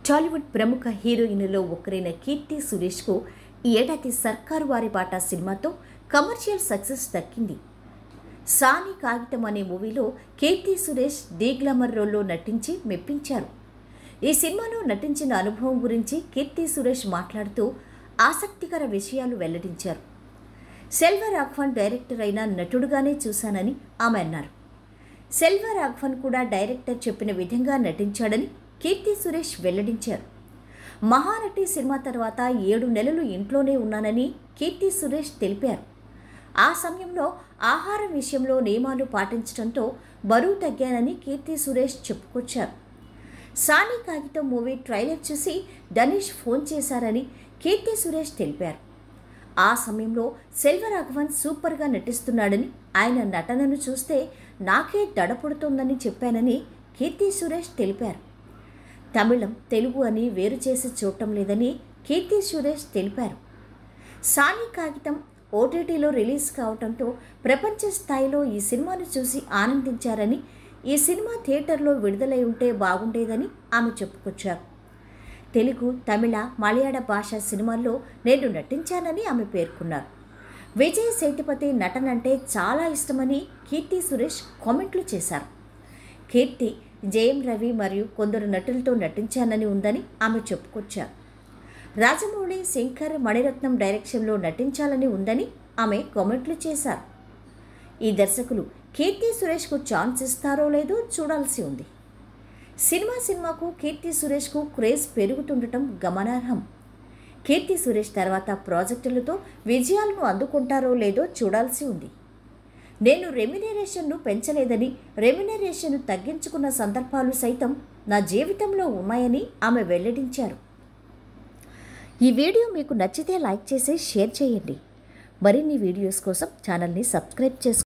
టాలీవుడ్ ప్రముఖ హీరోయిన్లలో ఒకరైన కీర్తి సురేష్కు ఈ ఏడాది సర్కారు వారి బాట సినిమాతో కమర్షియల్ సక్సెస్ దక్కింది సాని కాగితం అనే మూవీలో కీర్తి సురేష్ ది గ్లామర్ రోల్లో నటించి మెప్పించారు ఈ సినిమాలో నటించిన అనుభవం గురించి కీర్తి సురేష్ మాట్లాడుతూ ఆసక్తికర విషయాలు వెల్లడించారు సెల్వ రాఘవన్ డైరెక్టర్ అయిన నటుడుగానే చూశానని ఆమె అన్నారు సెల్వ రాఘవన్ కూడా డైరెక్టర్ చెప్పిన విధంగా నటించాడని కీర్తి సురేష్ వెల్లడించారు మహానటి సినిమా తర్వాత ఏడు నెలలు ఇంట్లోనే ఉన్నానని కీర్తి సురేష్ తెలిపారు ఆ సమయంలో ఆహారం విషయంలో నియమాలు పాటించడంతో బరువు తగ్గానని కీర్తి సురేష్ చెప్పుకొచ్చారు సాని కాగితం మూవీ ట్రైలర్ చూసి ధనుష్ ఫోన్ చేశారని కీర్తి సురేష్ తెలిపారు ఆ సమయంలో సెల్వరాఘవన్ సూపర్గా నటిస్తున్నాడని ఆయన నటనను చూస్తే నాకే దడపడుతోందని చెప్పానని కీర్తి సురేష్ తెలిపారు తమిళం తెలుగు అని వేరు చేసి చూడటం లేదని కీర్తి సురేష్ తెలిపారు సాని కాగితం ఓటీటీలో రిలీజ్ కావడంతో ప్రపంచ స్థాయిలో ఈ సినిమాను చూసి ఆనందించారని ఈ సినిమా థియేటర్లో విడుదలై ఉంటే బాగుండేదని ఆమె చెప్పుకొచ్చారు తెలుగు తమిళ మలయాళ భాష సినిమాల్లో నేను నటించానని ఆమె పేర్కొన్నారు విజయ్ సేతుపతి నటన అంటే చాలా ఇష్టమని కీర్తి సురేష్ కామెంట్లు చేశారు కీర్తి జయం రవి మరియు కొందరు నటులతో నటించానని ఉందని ఆమె చెప్పుకొచ్చారు రాజమౌళి శంకర్ మణిరత్నం డైరెక్షన్లో నటించాలని ఉందని ఆమె కామెంట్లు చేశారు ఈ దర్శకులు కీర్తి సురేష్కు ఛాన్స్ ఇస్తారో లేదో చూడాల్సి ఉంది సినిమా సినిమాకు కీర్తి సురేష్కు క్రేజ్ పెరుగుతుండటం గమనార్హం కీర్తి సురేష్ తర్వాత ప్రాజెక్టులతో విజయాలను అందుకుంటారో లేదో చూడాల్సి ఉంది నేను రెమ్యునరేషన్ను పెంచలేదని రెమ్యునరేషన్ తగ్గించుకున్న సందర్భాలు సైతం నా జీవితంలో ఉన్నాయని ఆమె వెల్లడించారు ఈ వీడియో మీకు నచ్చితే లైక్ చేసి షేర్ చేయండి మరిన్ని వీడియోస్ కోసం ఛానల్ని సబ్స్క్రైబ్ చేసుకోండి